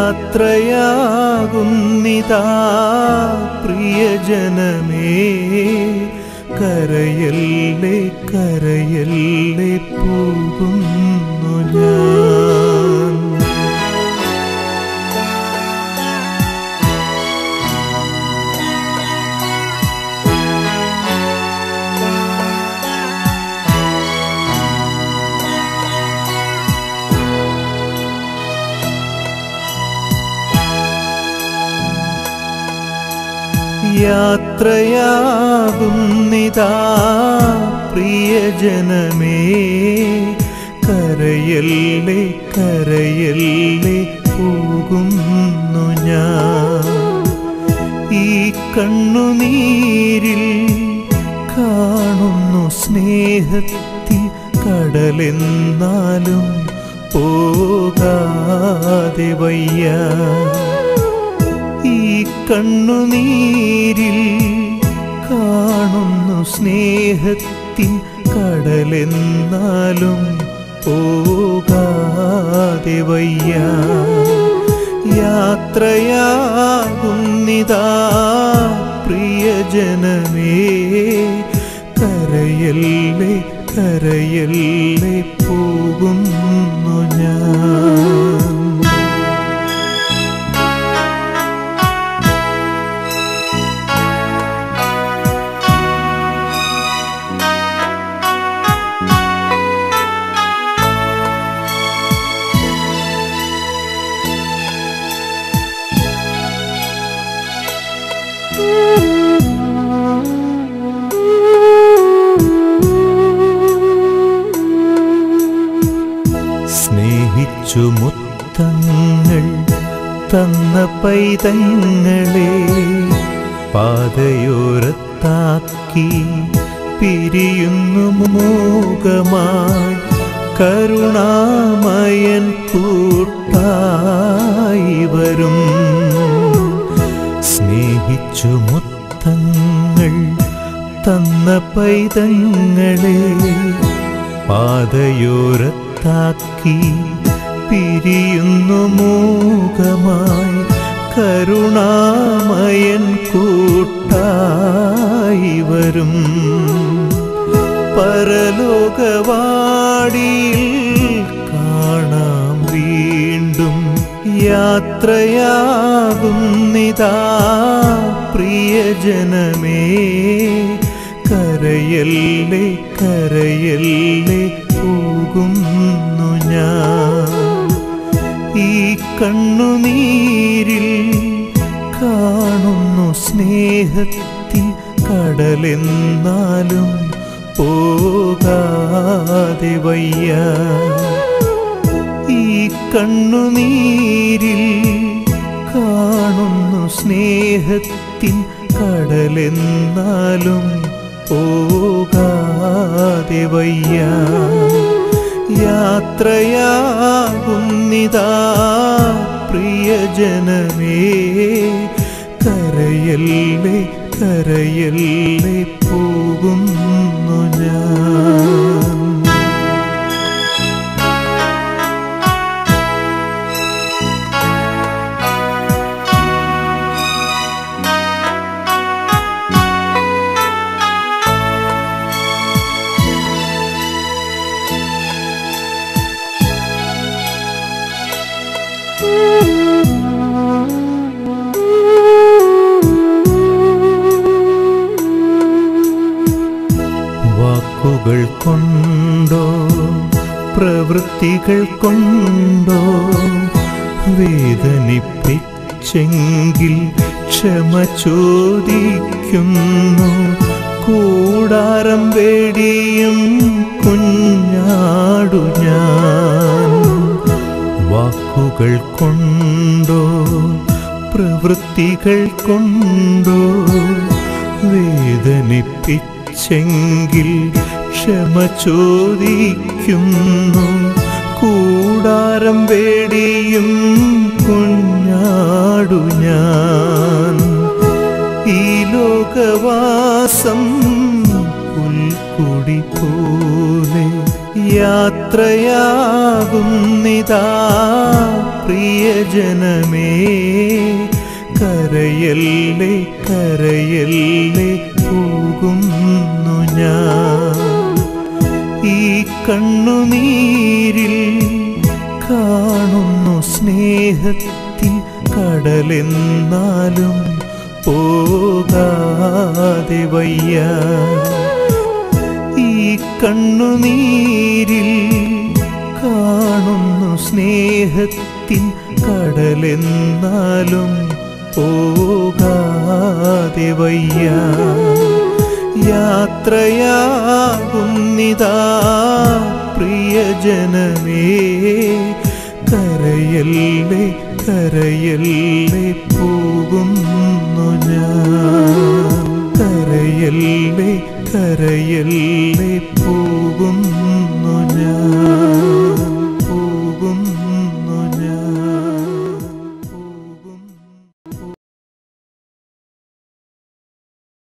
യാത്രയാകുന്നിതാ പ്രിയജനമേ കരയല്ലേ കരയല്ലേ പോകുന്നു ഞാൻ യാത്രയാകുന്നിതാ പ്രിയജനമേ കരയല്ലേ കരയല്ലേ പോകുന്നു ഞാൻ ഈ കണ്ണുനീരിൽ കാണുന്നു സ്നേഹത്തിൽ കടലെന്നാലും പോകാതെ വയ്യ ഈ കണ്ണുനീരിൽ കാണുന്നു സ്നേഹത്തിൻ കടലെന്നാലും പോകാതെ വയ്യ യാത്രയാകുന്നിതാ പ്രിയജനമേ കരയല്ലേ കരയല്ലേ പോകുന്നു ഞാൻ സ്നേഹിച്ചു മുത്തങ്ങൾ തന്ന പൈതങ്ങളെ പാതയോരത്താക്കി പിരിയുന്നു മോകമായി കരുണാമയൻ കൂട്ടായി വരും സ്നേഹിച്ചു മുത്തങ്ങൾ തന്ന പൈതങ്ങളെ പാതയോരത്താക്കി പിരിയുന്നു മൂകമായി കരുണാമയൻ കൂട്ടായി വരും പരലോകവാടിയിൽ കാണാം വീണ്ടും യാത്രയാകുന്നിതാ പ്രിയജനമേ കരയല്ലേ കരയല്ലേ പോകുന്നു ഞാൻ ഈ കണ്ണുനീരിൽ കാണുന്നു സ്നേഹത്തിൻ കടലെന്നാലും പോകാതെ വയ്യ ഈ കണ്ണുനീരിൽ കാണുന്നു സ്നേഹത്തിൻ കടലെന്നാലും പോകാതെ വയ്യ യാത്രയാകുന്നിതാ പ്രിയജനമേ കരയല്ലേ കരയല്ലേ പോകുന്നു ഞാൻ വാക്കുകൾ കൊണ്ടോ പ്രവൃത്തികൾ കൊണ്ടോ വേദനിപ്പിച്ചെങ്കിൽ ക്ഷമ ചോദിക്കുന്നു കൂടാരം വേടിയും കുഞ്ഞാടു ഞാൻ വാക്കുകൾ കൊണ്ടോ പ്രവൃത്തികൾ കൊണ്ടോ വേദനിപ്പിച്ചെങ്കിൽ ക്ഷമ ചോദിക്കുന്നു കൂടാരം വേടിയും കുഞ്ഞാടു ഞാൻ ഈ ലോകവാസം പുൽക്കുടി പോലെ യാത്രയാകുന്നിതാ പ്രിയജനമേ കരയല്ലേ കരയല്ലേ പോകുന്നു ഞാൻ ഈ കണ്ണുനീരിൽ കാണുന്നു സ്നേഹത്തിൻ കടലെന്നാലും പോകാതെ വയ്യ ഈ കണ്ണുനീരിൽ കാണുന്നു സ്നേഹത്തിൻ കടലെന്നാലും പോകാതെ വയ്യ യാത്രയാകുന്നിതാ പ്രിയജനമേ കരയല്ലേ കരയല്ലേ പോകുന്നു ഞാൻ കരയല്ലേ കരയല്ലേ പോകുന്നു